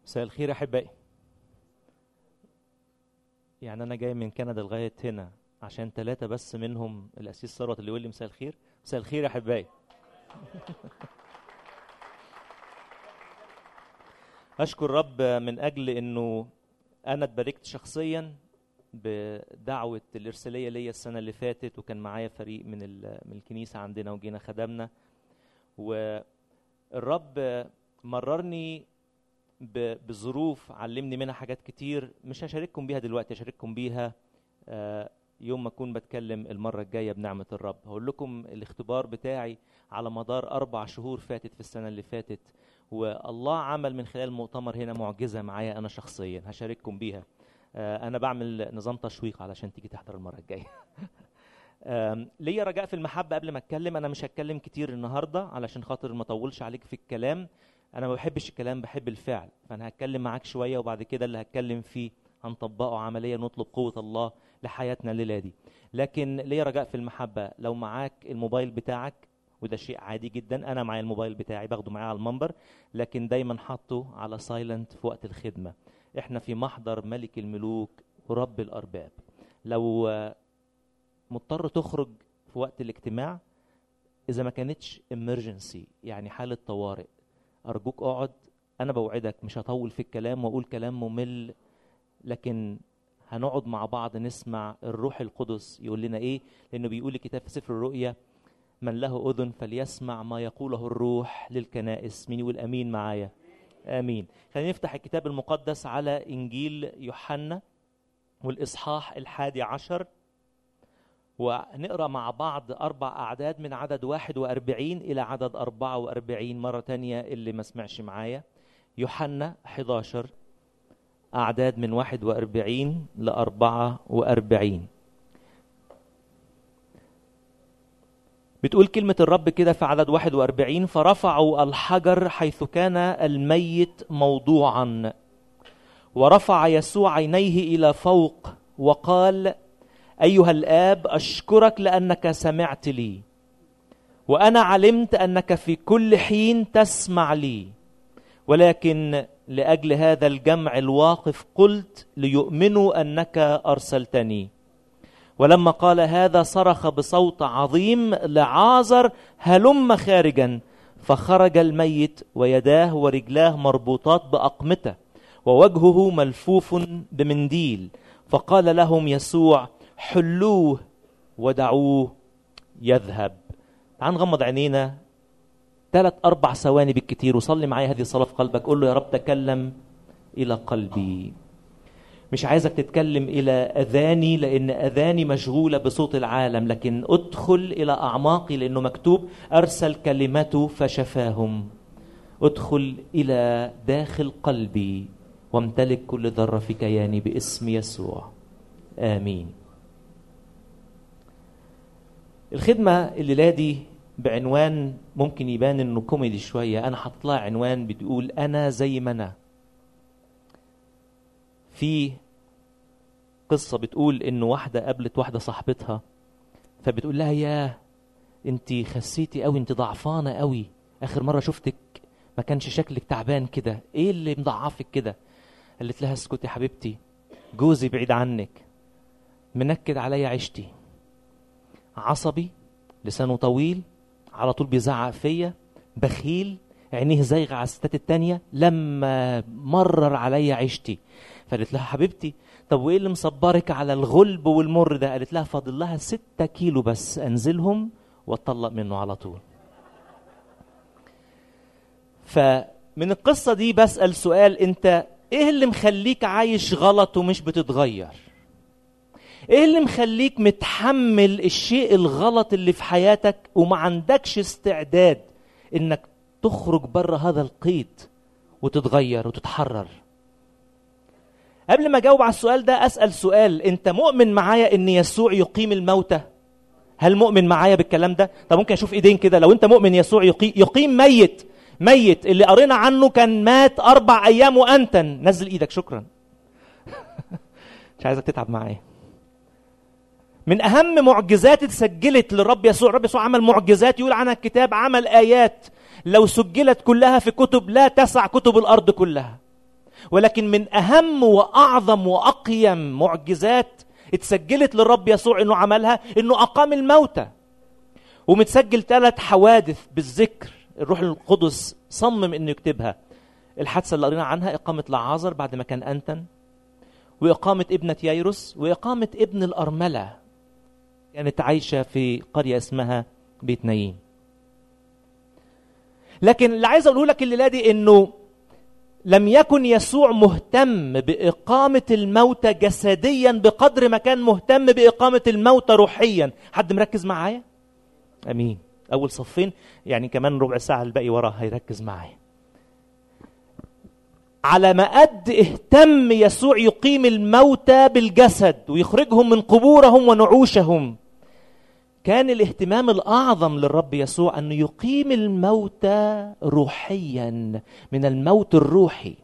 مساء الخير يا احبائي يعني انا جاي من كندا لغايه هنا عشان ثلاثه بس منهم الاسيس ثروت اللي يقول لي مساء الخير مساء الخير يا احبائي اشكر رب من اجل انه انا اتباركت شخصيا بدعوه الارساليه ليا السنه اللي فاتت وكان معايا فريق من ال- من الكنيسه عندنا وجينا خدمنا والرب مررني ب- بظروف علمني منها حاجات كتير مش هشارككم بيها دلوقتي هشارككم بيها آه، يوم ما اكون بتكلم المره الجايه بنعمه الرب هقول لكم الاختبار بتاعي على مدار اربع شهور فاتت في السنه اللي فاتت والله عمل من خلال المؤتمر هنا معجزه معايا انا شخصيا هشارككم بيها آه، انا بعمل نظام تشويق علشان تيجي تحضر المره الجايه آم، ليا رجاء في المحبه قبل ما اتكلم انا مش هتكلم كتير النهارده علشان خاطر ما اطولش عليك في الكلام انا ما بحبش الكلام بحب الفعل فانا هتكلم معاك شويه وبعد كده اللي هتكلم فيه هنطبقه عمليا ونطلب قوه الله لحياتنا الليله دي لكن ليا رجاء في المحبه لو معاك الموبايل بتاعك وده شيء عادي جدا انا معايا الموبايل بتاعي باخده معايا على المنبر لكن دايما حاطه على سايلنت في وقت الخدمه احنا في محضر ملك الملوك ورب الارباب لو آه، مضطر تخرج في وقت الاجتماع اذا ما كانتش emergency يعني حاله طوارئ ارجوك اقعد انا بوعدك مش هطول في الكلام واقول كلام ممل لكن هنقعد مع بعض نسمع الروح القدس يقول لنا ايه لانه بيقول الكتاب في سفر الرؤيا من له اذن فليسمع ما يقوله الروح للكنائس مين يقول امين معايا امين خلينا نفتح الكتاب المقدس على انجيل يوحنا والاصحاح الحادي عشر ونقرا مع بعض اربع اعداد من عدد 41 الى عدد 44 مره تانية اللي ما سمعش معايا يوحنا 11 اعداد من 41 ل 44 بتقول كلمة الرب كده في عدد 41 فرفعوا الحجر حيث كان الميت موضوعا ورفع يسوع عينيه إلى فوق وقال ايها الاب اشكرك لانك سمعت لي وانا علمت انك في كل حين تسمع لي ولكن لاجل هذا الجمع الواقف قلت ليؤمنوا انك ارسلتني ولما قال هذا صرخ بصوت عظيم لعازر هلم خارجا فخرج الميت ويداه ورجلاه مربوطات باقمته ووجهه ملفوف بمنديل فقال لهم يسوع حلوه ودعوه يذهب تعال نغمض عينينا ثلاث أربع ثواني بالكتير وصلي معايا هذه الصلاة في قلبك قول له يا رب تكلم إلى قلبي مش عايزك تتكلم إلى أذاني لأن أذاني مشغولة بصوت العالم لكن ادخل إلى أعماقي لأنه مكتوب أرسل كلمته فشفاهم ادخل إلى داخل قلبي وامتلك كل ذرة في كياني باسم يسوع آمين الخدمة الليلة دي بعنوان ممكن يبان انه كوميدي شوية انا حاطط لها عنوان بتقول انا زي ما انا في قصة بتقول انه واحدة قابلت واحدة صاحبتها فبتقول لها ياه انت خسيتي قوي انت ضعفانة قوي اخر مرة شفتك ما كانش شكلك تعبان كده ايه اللي مضعفك كده قالت لها اسكتي يا حبيبتي جوزي بعيد عنك منكد عليا عيشتي عصبي لسانه طويل على طول بيزعق فيا بخيل عينيه زايغه على الستات التانية لما مرر عليا عيشتي فقالت لها حبيبتي طب وايه اللي مصبرك على الغلب والمر ده قالت لها فاضل لها ستة كيلو بس انزلهم واتطلق منه على طول فمن القصة دي بسأل سؤال انت ايه اللي مخليك عايش غلط ومش بتتغير ايه اللي مخليك متحمل الشيء الغلط اللي في حياتك وما عندكش استعداد انك تخرج بره هذا القيد وتتغير وتتحرر قبل ما اجاوب على السؤال ده اسال سؤال انت مؤمن معايا ان يسوع يقيم الموتى هل مؤمن معايا بالكلام ده طب ممكن اشوف ايدين كده لو انت مؤمن يسوع يقيم, يقيم ميت ميت اللي قرينا عنه كان مات اربع ايام وانتن نزل ايدك شكرا مش عايزك تتعب معايا من اهم معجزات اتسجلت للرب يسوع الرب يسوع عمل معجزات يقول عنها الكتاب عمل ايات لو سجلت كلها في كتب لا تسع كتب الارض كلها ولكن من اهم واعظم واقيم معجزات اتسجلت للرب يسوع انه عملها انه اقام الموتى ومتسجل ثلاث حوادث بالذكر الروح القدس صمم انه يكتبها الحادثه اللي قرينا عنها اقامه لعازر بعد ما كان انتن واقامه ابنه ييروس واقامه ابن الارمله كانت عايشه في قريه اسمها بيت نايم لكن اللي عايز اقوله لك الليله دي انه لم يكن يسوع مهتم باقامه الموتى جسديا بقدر ما كان مهتم باقامه الموتى روحيا حد مركز معايا امين اول صفين يعني كمان ربع ساعه الباقي وراه هيركز معايا على ما قد اهتم يسوع يقيم الموتى بالجسد ويخرجهم من قبورهم ونعوشهم كان الاهتمام الاعظم للرب يسوع انه يقيم الموتى روحيا من الموت الروحي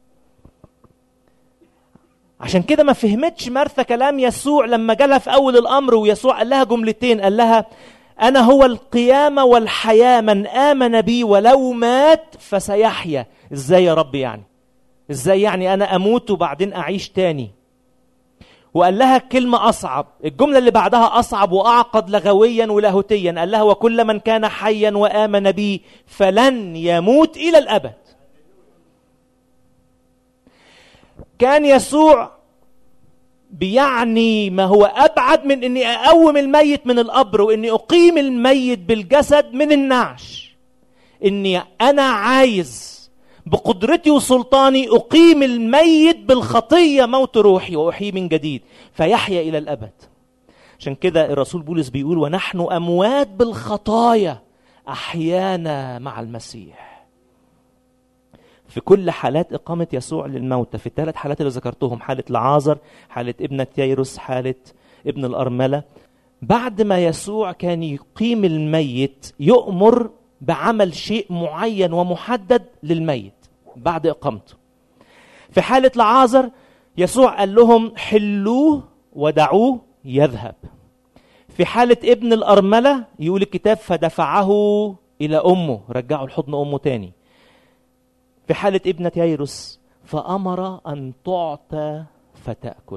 عشان كده ما فهمتش مرثا كلام يسوع لما جالها في اول الامر ويسوع قال لها جملتين قال لها انا هو القيامه والحياه من امن بي ولو مات فسيحيا ازاي يا رب يعني ازاي يعني انا اموت وبعدين اعيش تاني وقال لها كلمة أصعب الجملة اللي بعدها أصعب وأعقد لغويا ولاهوتيا قال لها وكل من كان حيا وآمن بي فلن يموت إلى الأبد كان يسوع بيعني ما هو أبعد من أني أقوم الميت من القبر وأني أقيم الميت بالجسد من النعش أني أنا عايز بقدرتي وسلطاني أقيم الميت بالخطية موت روحي وأحيي من جديد فيحيا إلى الأبد عشان كده الرسول بولس بيقول ونحن أموات بالخطايا أحيانا مع المسيح في كل حالات إقامة يسوع للموتى في الثلاث حالات اللي ذكرتهم حالة لعازر حالة ابنة ييروس حالة ابن الأرملة بعد ما يسوع كان يقيم الميت يؤمر بعمل شيء معين ومحدد للميت بعد اقامته في حاله لعازر يسوع قال لهم حلوه ودعوه يذهب في حاله ابن الارمله يقول الكتاب فدفعه الى امه رجعه لحضن امه تاني في حاله ابنه ييروس فامر ان تعطى فتاكل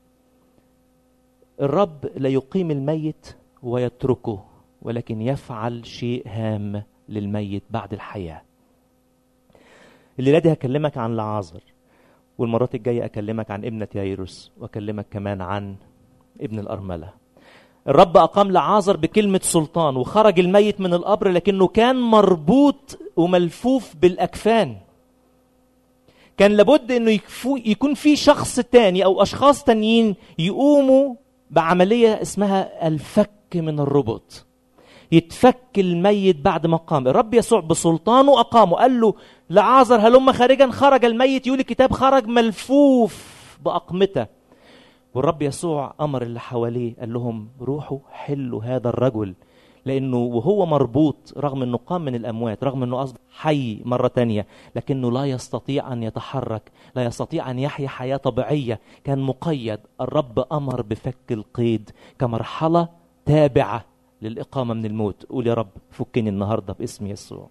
الرب لا يقيم الميت ويتركه ولكن يفعل شيء هام للميت بعد الحياه الليله دي هكلمك عن لعازر والمرات الجايه اكلمك عن ابنه يايروس واكلمك كمان عن ابن الارمله الرب اقام لعازر بكلمه سلطان وخرج الميت من القبر لكنه كان مربوط وملفوف بالاكفان كان لابد انه يكون في شخص تاني او اشخاص تانيين يقوموا بعمليه اسمها الفك من الربط يتفك الميت بعد ما قام الرب يسوع بسلطانه أقامه قال له لعازر هلم خارجا خرج الميت يقول الكتاب خرج ملفوف بأقمته والرب يسوع أمر اللي حواليه قال لهم روحوا حلوا هذا الرجل لأنه وهو مربوط رغم أنه قام من الأموات رغم أنه أصبح حي مرة تانية لكنه لا يستطيع أن يتحرك لا يستطيع أن يحيا حياة طبيعية كان مقيد الرب أمر بفك القيد كمرحلة تابعة للإقامة من الموت قول يا رب فكني النهاردة باسم يسوع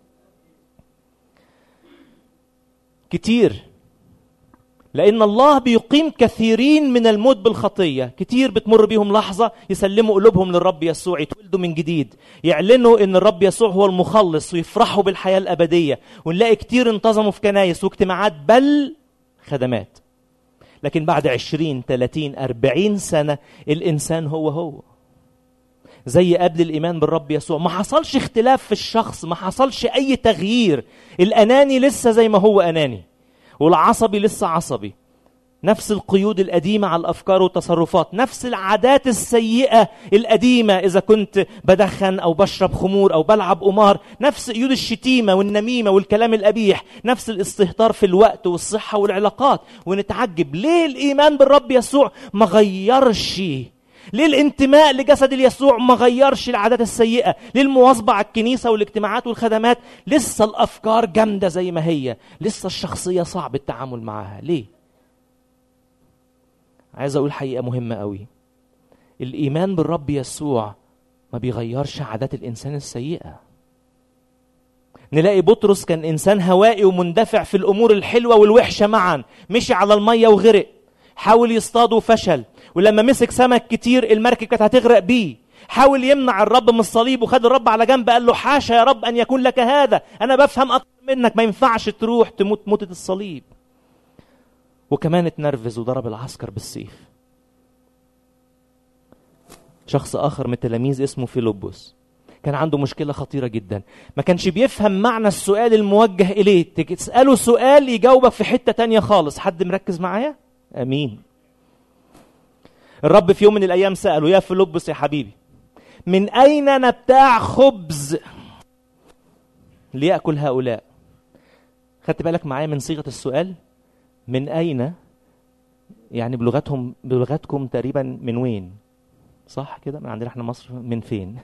كتير لأن الله بيقيم كثيرين من الموت بالخطية كتير بتمر بيهم لحظة يسلموا قلوبهم للرب يسوع يتولدوا من جديد يعلنوا أن الرب يسوع هو المخلص ويفرحوا بالحياة الأبدية ونلاقي كتير انتظموا في كنايس واجتماعات بل خدمات لكن بعد عشرين ثلاثين أربعين سنة الإنسان هو هو زي قبل الايمان بالرب يسوع ما حصلش اختلاف في الشخص ما حصلش اي تغيير الاناني لسه زي ما هو اناني والعصبي لسه عصبي نفس القيود القديمة على الأفكار والتصرفات نفس العادات السيئة القديمة إذا كنت بدخن أو بشرب خمور أو بلعب قمار نفس قيود الشتيمة والنميمة والكلام القبيح نفس الاستهتار في الوقت والصحة والعلاقات ونتعجب ليه الإيمان بالرب يسوع ما غيرش ليه الانتماء لجسد يسوع ما غيرش العادات السيئة ليه المواظبة على الكنيسة والاجتماعات والخدمات لسه الأفكار جامدة زي ما هي لسه الشخصية صعب التعامل معاها ليه عايز أقول حقيقة مهمة قوي الإيمان بالرب يسوع ما بيغيرش عادات الإنسان السيئة نلاقي بطرس كان انسان هوائي ومندفع في الامور الحلوه والوحشه معا مشي على الميه وغرق حاول يصطاد وفشل ولما مسك سمك كتير المركب كانت هتغرق بيه حاول يمنع الرب من الصليب وخد الرب على جنب قال له حاشا يا رب ان يكون لك هذا انا بفهم اكتر منك ما ينفعش تروح تموت موتة الصليب وكمان اتنرفز وضرب العسكر بالسيف شخص اخر من التلاميذ اسمه فيلبس كان عنده مشكلة خطيرة جدا ما كانش بيفهم معنى السؤال الموجه إليه تسأله سؤال يجاوبك في حتة تانية خالص حد مركز معايا أمين الرب في يوم من الأيام سأله يا فيلبس يا حبيبي من أين نبتاع خبز ليأكل هؤلاء خدت بالك معايا من صيغة السؤال من أين يعني بلغتهم بلغتكم تقريبا من وين صح كده من عندنا احنا مصر من فين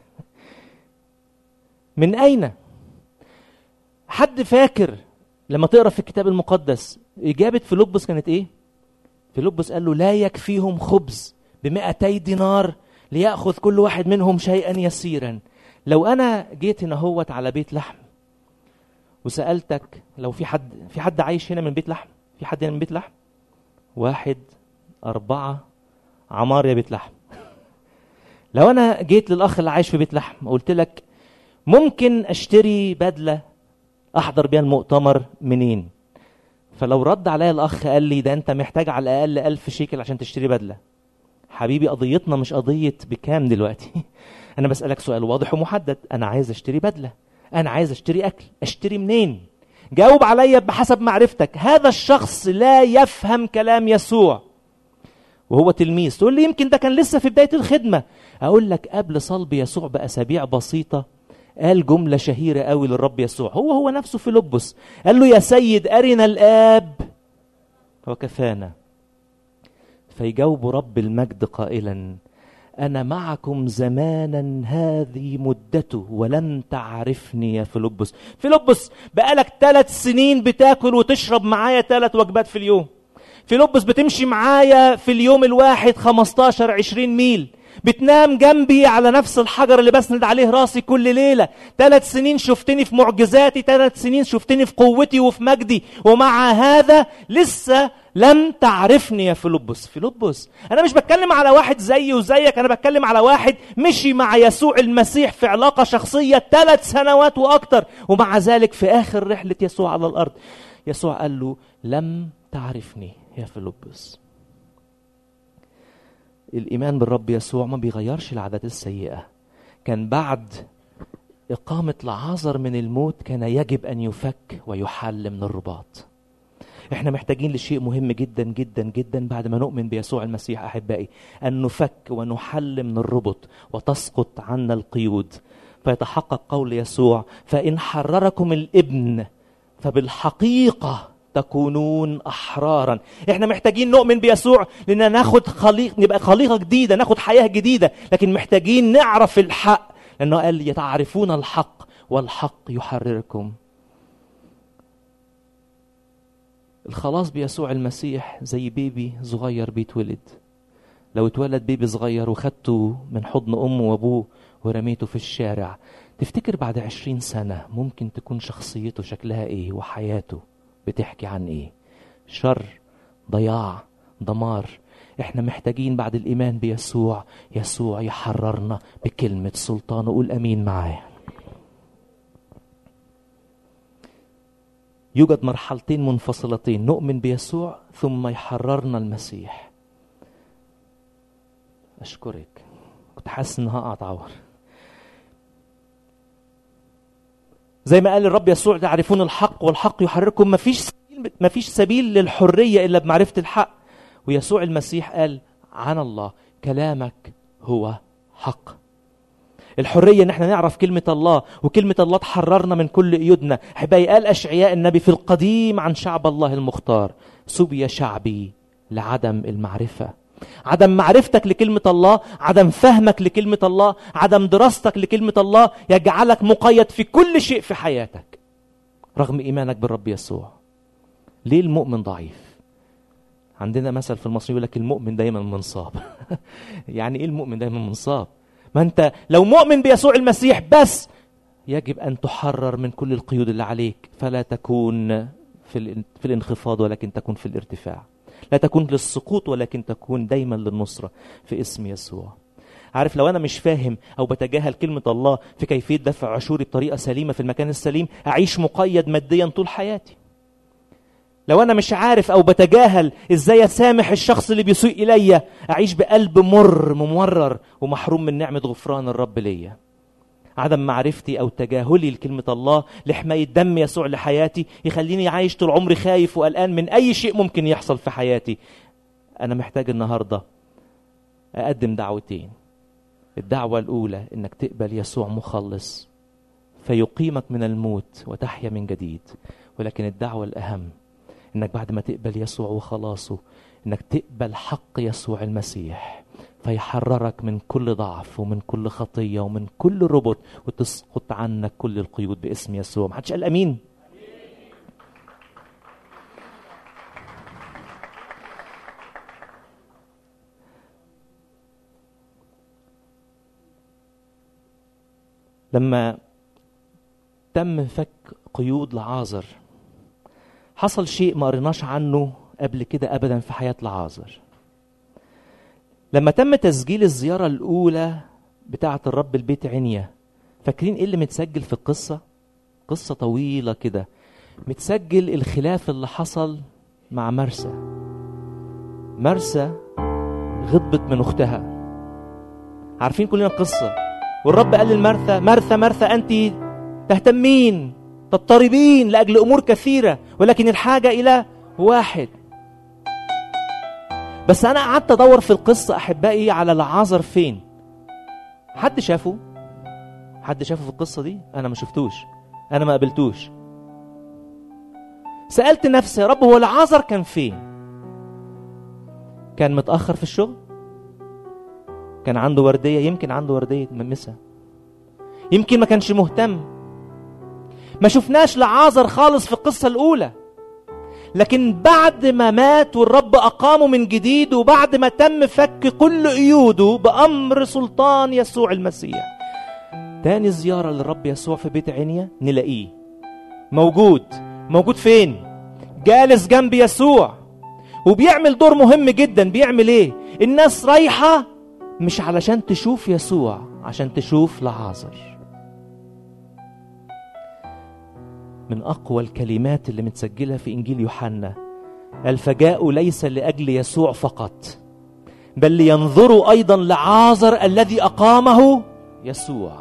من أين حد فاكر لما تقرا في الكتاب المقدس إجابة فيلبس كانت إيه فيلبس قال له لا يكفيهم خبز بمئتي دينار ليأخذ كل واحد منهم شيئا يسيرا لو أنا جيت هنا هوت على بيت لحم وسألتك لو في حد في حد عايش هنا من بيت لحم في حد هنا من بيت لحم واحد أربعة عمار يا بيت لحم لو أنا جيت للأخ اللي عايش في بيت لحم وقلت لك ممكن أشتري بدلة أحضر بيها المؤتمر منين فلو رد عليا الأخ قال لي ده أنت محتاج على الأقل ألف شيكل عشان تشتري بدلة حبيبي قضيتنا مش قضية بكام دلوقتي أنا بسألك سؤال واضح ومحدد أنا عايز أشتري بدلة أنا عايز أشتري أكل أشتري منين جاوب عليا بحسب معرفتك هذا الشخص لا يفهم كلام يسوع وهو تلميذ تقول لي يمكن ده كان لسه في بداية الخدمة أقول لك قبل صلب يسوع بأسابيع بسيطة قال جملة شهيرة قوي للرب يسوع هو هو نفسه في لبس قال له يا سيد أرنا الآب وكفانا فيجاوب رب المجد قائلا أنا معكم زمانا هذه مدته ولم تعرفني يا فيلبس فيلبس بقالك ثلاث سنين بتاكل وتشرب معايا ثلاث وجبات في اليوم فيلبس بتمشي معايا في اليوم الواحد 15 20 ميل بتنام جنبي على نفس الحجر اللي بسند عليه راسي كل ليلة ثلاث سنين شفتني في معجزاتي ثلاث سنين شفتني في قوتي وفي مجدي ومع هذا لسه لم تعرفني يا فيلبس فيلبس انا مش بتكلم على واحد زيي وزيك انا بتكلم على واحد مشي مع يسوع المسيح في علاقة شخصية ثلاث سنوات واكتر ومع ذلك في اخر رحلة يسوع على الارض يسوع قال له لم تعرفني يا فيلبس الإيمان بالرب يسوع ما بيغيرش العادات السيئة كان بعد إقامة لعازر من الموت كان يجب أن يفك ويحل من الرباط احنا محتاجين لشيء مهم جدا جدا جدا بعد ما نؤمن بيسوع المسيح احبائي ان نفك ونحل من الربط وتسقط عنا القيود فيتحقق قول يسوع فان حرركم الابن فبالحقيقه تكونون احرارا احنا محتاجين نؤمن بيسوع لان ناخد خليق نبقى خليقه جديده ناخد حياه جديده لكن محتاجين نعرف الحق لانه قال يتعرفون الحق والحق يحرركم الخلاص بيسوع المسيح زي بيبي صغير بيتولد لو اتولد بيبي صغير وخدته من حضن امه وابوه ورميته في الشارع تفتكر بعد عشرين سنة ممكن تكون شخصيته شكلها ايه وحياته بتحكي عن ايه شر ضياع دمار احنا محتاجين بعد الايمان بيسوع يسوع يحررنا بكلمة سلطانه قول امين معاه يوجد مرحلتين منفصلتين نؤمن بيسوع ثم يحررنا المسيح اشكرك كنت حاسس ان هقع اتعور زي ما قال الرب يسوع تعرفون الحق والحق يحرركم ما فيش سبيل ما فيش سبيل للحريه الا بمعرفه الحق ويسوع المسيح قال عن الله كلامك هو حق الحريه ان احنا نعرف كلمه الله وكلمه الله تحررنا من كل قيودنا احبائي قال اشعياء النبي في القديم عن شعب الله المختار سبي شعبي لعدم المعرفه عدم معرفتك لكلمة الله عدم فهمك لكلمة الله عدم دراستك لكلمة الله يجعلك مقيد في كل شيء في حياتك رغم إيمانك بالرب يسوع ليه المؤمن ضعيف عندنا مثل في المصري يقول لك المؤمن دايما منصاب يعني ايه المؤمن دايما منصاب ما انت لو مؤمن بيسوع المسيح بس يجب ان تحرر من كل القيود اللي عليك فلا تكون في في الانخفاض ولكن تكون في الارتفاع لا تكون للسقوط ولكن تكون دايما للنصره في اسم يسوع عارف لو انا مش فاهم او بتجاهل كلمه الله في كيفيه دفع عشوري بطريقه سليمه في المكان السليم اعيش مقيد ماديا طول حياتي لو انا مش عارف او بتجاهل ازاي اسامح الشخص اللي بيسيء الي اعيش بقلب مر ممرر ومحروم من نعمه غفران الرب ليا عدم معرفتي او تجاهلي لكلمه الله لحمايه دم يسوع لحياتي يخليني عايش طول عمري خايف وقلقان من اي شيء ممكن يحصل في حياتي انا محتاج النهارده اقدم دعوتين الدعوه الاولى انك تقبل يسوع مخلص فيقيمك من الموت وتحيا من جديد ولكن الدعوه الاهم انك بعد ما تقبل يسوع وخلاصه انك تقبل حق يسوع المسيح فيحررك من كل ضعف ومن كل خطية ومن كل ربط وتسقط عنك كل القيود باسم يسوع محدش قال أمين لما تم فك قيود لعازر حصل شيء ما قريناش عنه قبل كده ابدا في حياه لعازر لما تم تسجيل الزياره الاولى بتاعه الرب البيت عنيا فاكرين ايه اللي متسجل في القصه قصه طويله كده متسجل الخلاف اللي حصل مع مرسى مرسى غضبت من اختها عارفين كلنا القصه والرب قال للمرثى مرثى مرثى انت تهتمين تضطربين لاجل امور كثيره ولكن الحاجه الى واحد بس انا قعدت ادور في القصه احبائي على العازر فين حد شافه حد شافه في القصه دي انا ما شفتوش انا ما قابلتوش سالت نفسي يا رب هو العازر كان فين كان متاخر في الشغل كان عنده ورديه يمكن عنده ورديه ممسها يمكن ما كانش مهتم ما شفناش لعازر خالص في القصه الاولى لكن بعد ما مات والرب أقامه من جديد وبعد ما تم فك كل قيوده بأمر سلطان يسوع المسيح تاني زيارة للرب يسوع في بيت عنيا نلاقيه موجود موجود فين جالس جنب يسوع وبيعمل دور مهم جدا بيعمل ايه الناس رايحة مش علشان تشوف يسوع عشان تشوف لعازر من أقوى الكلمات اللي متسجلة في إنجيل يوحنا الفجاء ليس لأجل يسوع فقط بل لينظروا أيضا لعازر الذي أقامه يسوع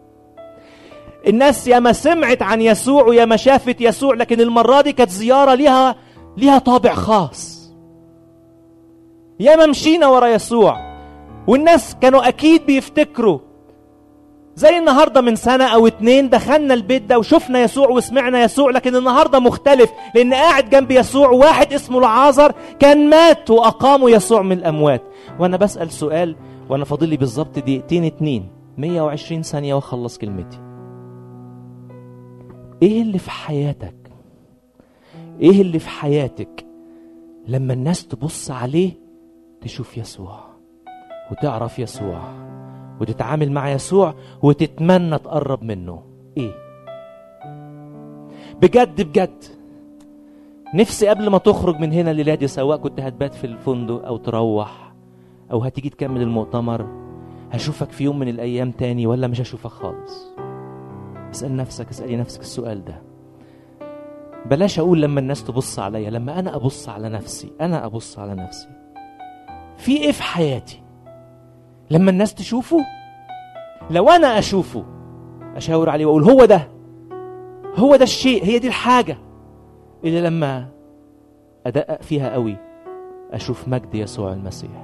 الناس ياما سمعت عن يسوع وياما شافت يسوع لكن المرة دي كانت زيارة ليها ليها طابع خاص ياما مشينا ورا يسوع والناس كانوا أكيد بيفتكروا زي النهاردة من سنة أو اتنين دخلنا البيت ده وشفنا يسوع وسمعنا يسوع لكن النهاردة مختلف لأن قاعد جنب يسوع واحد اسمه العازر كان مات وأقامه يسوع من الأموات وأنا بسأل سؤال وأنا فاضل لي بالظبط دقيقتين اتنين 120 ثانية وأخلص كلمتي إيه اللي في حياتك إيه اللي في حياتك لما الناس تبص عليه تشوف يسوع وتعرف يسوع وتتعامل مع يسوع وتتمنى تقرب منه ايه بجد بجد نفسي قبل ما تخرج من هنا الليله دي سواء كنت هتبات في الفندق او تروح او هتيجي تكمل المؤتمر هشوفك في يوم من الايام تاني ولا مش هشوفك خالص اسال نفسك اسالي نفسك السؤال ده بلاش اقول لما الناس تبص عليا لما انا ابص على نفسي انا ابص على نفسي في ايه في حياتي لما الناس تشوفه لو انا اشوفه اشاور عليه واقول هو ده هو ده الشيء هي دي الحاجه اللي لما ادقق فيها قوي اشوف مجد يسوع المسيح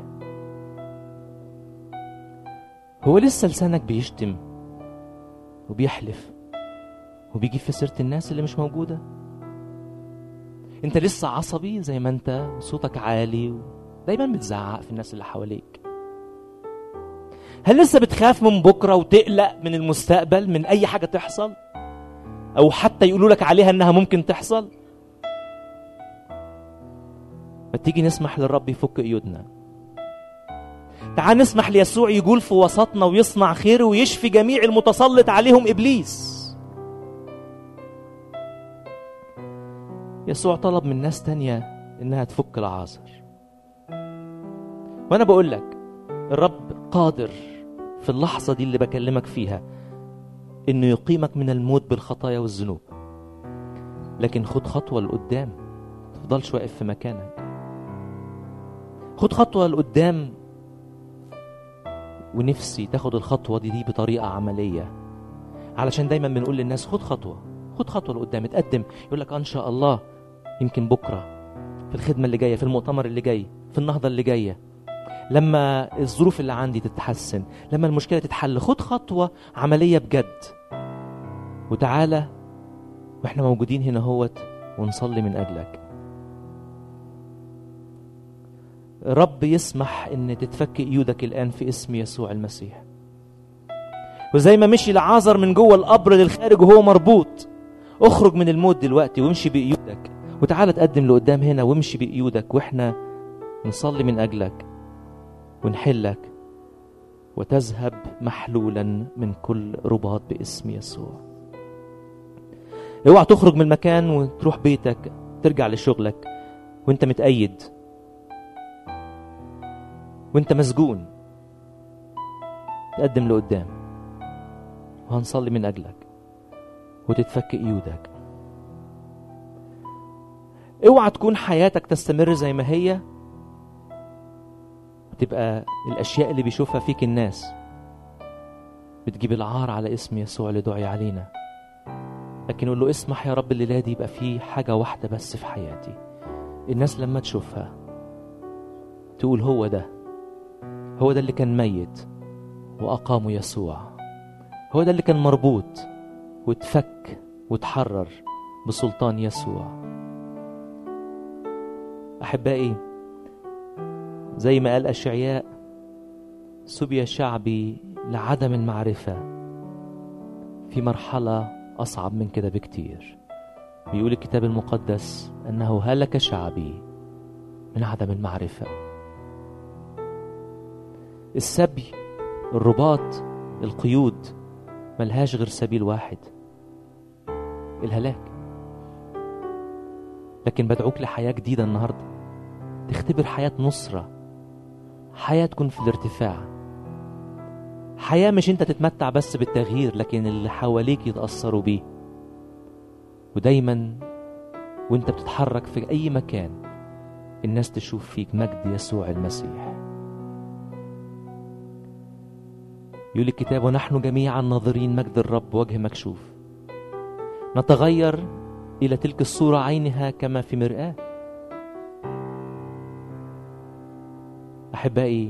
هو لسه لسانك بيشتم وبيحلف وبيجي في سيره الناس اللي مش موجوده انت لسه عصبي زي ما انت صوتك عالي دايما بتزعق في الناس اللي حواليك هل لسه بتخاف من بكره وتقلق من المستقبل من اي حاجه تحصل او حتى يقولوا لك عليها انها ممكن تحصل ما تيجي نسمح للرب يفك قيودنا تعال نسمح ليسوع يقول في وسطنا ويصنع خير ويشفي جميع المتسلط عليهم ابليس يسوع طلب من ناس تانية إنها تفك العازر وأنا بقول لك الرب قادر في اللحظة دي اللي بكلمك فيها إنه يقيمك من الموت بالخطايا والذنوب لكن خد خطوة لقدام تفضلش واقف في مكانك خد خطوة لقدام ونفسي تاخد الخطوة دي, دي بطريقة عملية علشان دايما بنقول للناس خد خطوة خد خطوة لقدام اتقدم يقول لك ان شاء الله يمكن بكرة في الخدمة اللي جاية في المؤتمر اللي جاي في النهضة اللي جاية لما الظروف اللي عندي تتحسن لما المشكلة تتحل خد خطوة عملية بجد وتعالى واحنا موجودين هنا هوت ونصلي من أجلك رب يسمح ان تتفك ايودك الان في اسم يسوع المسيح وزي ما مشي لعازر من جوه القبر للخارج وهو مربوط اخرج من الموت دلوقتي وامشي بايودك وتعالى تقدم لقدام هنا وامشي بايودك واحنا نصلي من اجلك ونحلك وتذهب محلولا من كل رباط باسم يسوع اوعى تخرج من المكان وتروح بيتك ترجع لشغلك وانت متأيد وانت مسجون تقدم لقدام وهنصلي من اجلك وتتفك ايودك اوعى تكون حياتك تستمر زي ما هي وتبقى الاشياء اللي بيشوفها فيك الناس بتجيب العار على اسم يسوع اللي دعي علينا لكن قول له اسمح يا رب الليله دي يبقى في حاجه واحده بس في حياتي الناس لما تشوفها تقول هو ده هو ده اللي كان ميت وأقامه يسوع هو ده اللي كان مربوط واتفك وتحرر بسلطان يسوع أحبائي زي ما قال أشعياء سبي شعبي لعدم المعرفة في مرحلة أصعب من كده بكتير بيقول الكتاب المقدس أنه هلك شعبي من عدم المعرفة السبي الرباط القيود ملهاش غير سبيل واحد الهلاك لكن بدعوك لحياة جديدة النهاردة تختبر حياة نصرة حياة تكون في الارتفاع حياة مش انت تتمتع بس بالتغيير لكن اللي حواليك يتأثروا بيه ودايما وانت بتتحرك في اي مكان الناس تشوف فيك مجد يسوع المسيح يقول الكتاب ونحن جميعا ناظرين مجد الرب وجه مكشوف نتغير الى تلك الصوره عينها كما في مراه احبائي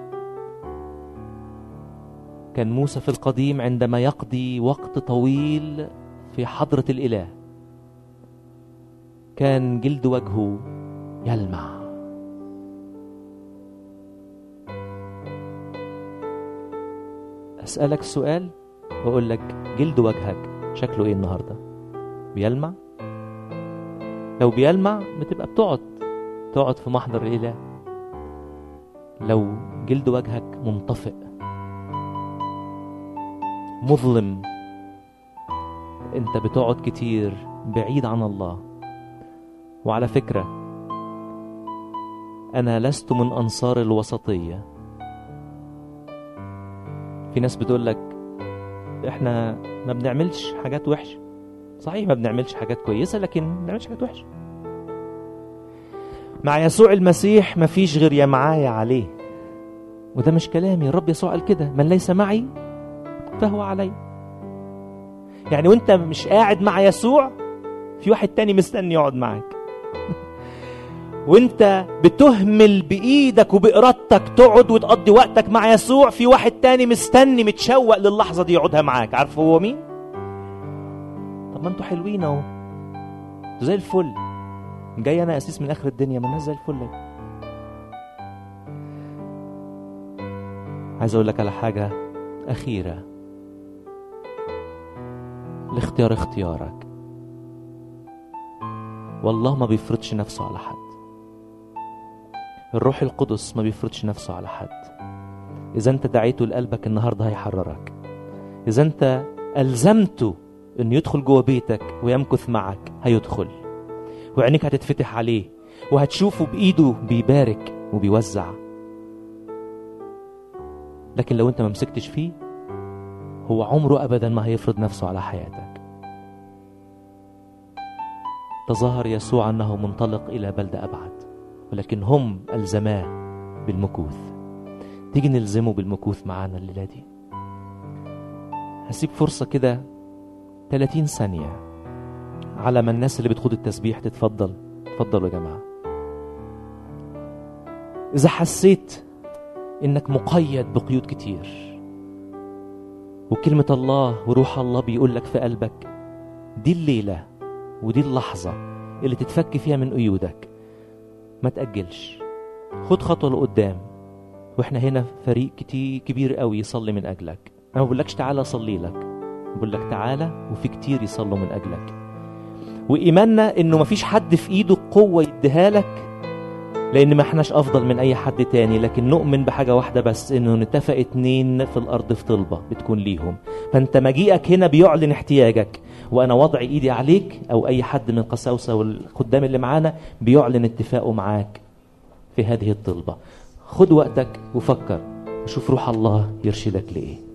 كان موسى في القديم عندما يقضي وقت طويل في حضره الاله كان جلد وجهه يلمع أسألك سؤال وأقول لك جلد وجهك شكله إيه النهاردة؟ بيلمع؟ لو بيلمع بتبقى بتقعد تقعد في محضر الإله لو جلد وجهك منطفئ مظلم انت بتقعد كتير بعيد عن الله وعلى فكرة أنا لست من أنصار الوسطية في ناس بتقول لك احنا ما بنعملش حاجات وحشه صحيح ما بنعملش حاجات كويسه لكن ما بنعملش حاجات وحشه مع يسوع المسيح ما فيش غير يا معايا عليه وده مش كلامي الرب يسوع قال كده من ليس معي فهو علي يعني وانت مش قاعد مع يسوع في واحد تاني مستني يقعد معاك وانت بتهمل بايدك وبارادتك تقعد وتقضي وقتك مع يسوع في واحد تاني مستني متشوق للحظه دي يقعدها معاك عارف هو مين طب ما انتوا حلوين اهو انتوا زي الفل جاي انا اسيس من اخر الدنيا ما الناس زي الفل عايز اقول لك على حاجه اخيره الاختيار اختيارك والله ما بيفرضش نفسه على حد الروح القدس ما بيفرضش نفسه على حد إذا أنت دعيته لقلبك النهاردة هيحررك إذا أنت ألزمته إنه يدخل جوه بيتك ويمكث معك هيدخل وعينيك هتتفتح عليه وهتشوفه بايده بيبارك وبيوزع لكن لو انت ما مسكتش فيه هو عمره ابدا ما هيفرض نفسه على حياتك تظاهر يسوع انه منطلق الى بلده ابعد ولكن هم الزماه بالمكوث تيجي نلزمه بالمكوث معانا الليله دي هسيب فرصه كده 30 ثانيه على ما الناس اللي بتخوض التسبيح تتفضل اتفضلوا يا جماعه اذا حسيت انك مقيد بقيود كتير وكلمة الله وروح الله بيقول لك في قلبك دي الليلة ودي اللحظة اللي تتفك فيها من قيودك ما تأجلش خد خطوة لقدام واحنا هنا فريق كتير كبير قوي يصلي من أجلك أنا ما بقولكش تعالى أصلي لك بقول لك تعالى وفي كتير يصلوا من أجلك وإيماننا إنه مفيش حد في إيده قوة يديها لك لان ما احناش افضل من اي حد تاني لكن نؤمن بحاجه واحده بس انه نتفق اتنين في الارض في طلبه بتكون ليهم فانت مجيئك هنا بيعلن احتياجك وانا وضع ايدي عليك او اي حد من القساوسه والخدام اللي معانا بيعلن اتفاقه معاك في هذه الطلبه خد وقتك وفكر وشوف روح الله يرشدك لايه